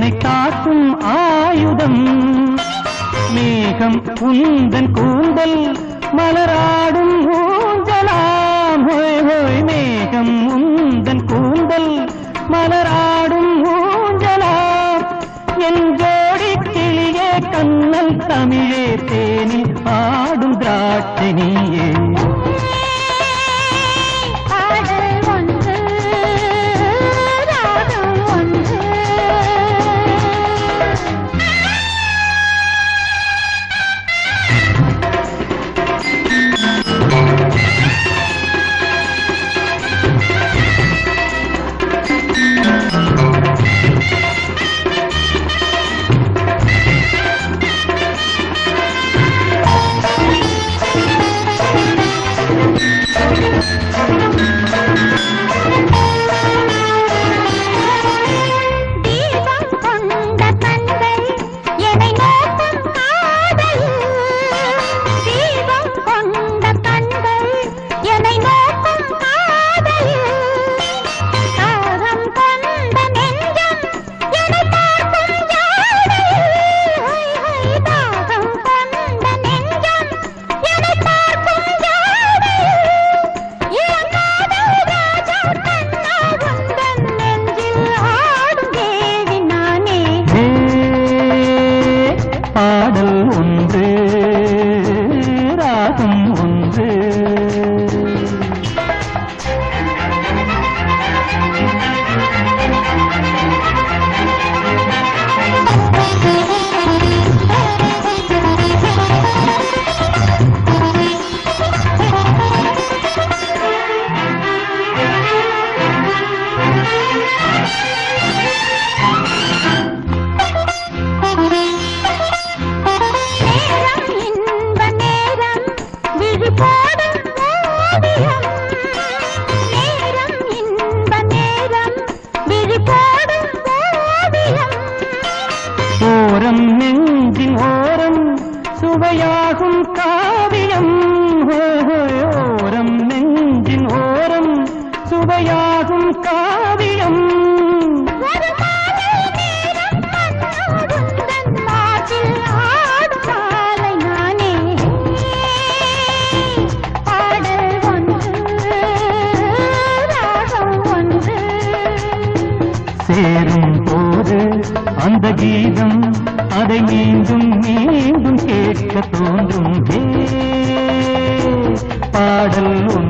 என்னை காக்கும் ஆயுதம் மேகம் உந்தன் கூந்தல் மலராடும் ஊஞ்சலாம் ஹோய் ஹோய் மேகம் உந்தன் கூந்தல் மலராடும் ஊஞ்சலாம் என் ஜோடி கிளியே கண்ணல் தமிழே தேனில் ஆடும் திராட்சை நீயே பாடல் ஒன்று ராகம் ஒன்று தீபம் கொண்ட கண்கள் என்னை நோக்கும் காதல் தீபம் கொண்ட கண்கள் என்னை நோக்கும் காதல் தாகம் கொண்ட நெஞ்சம் என்னை பார்க்கும் ஜாடையில் ஹை ஹை தாகம் கொண்ட நெஞ்சம் என்னை பார்க்கும் ஜாடையில் இளங்காதல் ராஜா கண்ணா உந்தன் நெஞ்சில் ஆடும் தேவி நானே ஏ, பாடல் ஒன்று ராகம் ஒன்று நேரம் இன்ப நேரம் விழி போடும் ஓவியம் நேரம் இன்ப நேரம் விழி போடும் ஓவியம் ஓரம் நெஞ்சின் ஓரம் சுவையாகும் காவியம் ஹோய் ஹோய், ஓரம் நெஞ்சின் ஓரம் சுவையாகும் காவியம் ஒரு மாலை நேரம் மன்னோடுந்தன் நாட்டில் ஆடும் மாலை நானே பாடல் ஒன்று ராகம் ஒன்று சேரும் போது அந்த கீதம் அதை மீண்டும் மீண்டும் கேட்க தோன்றும் ஹே, பாடல்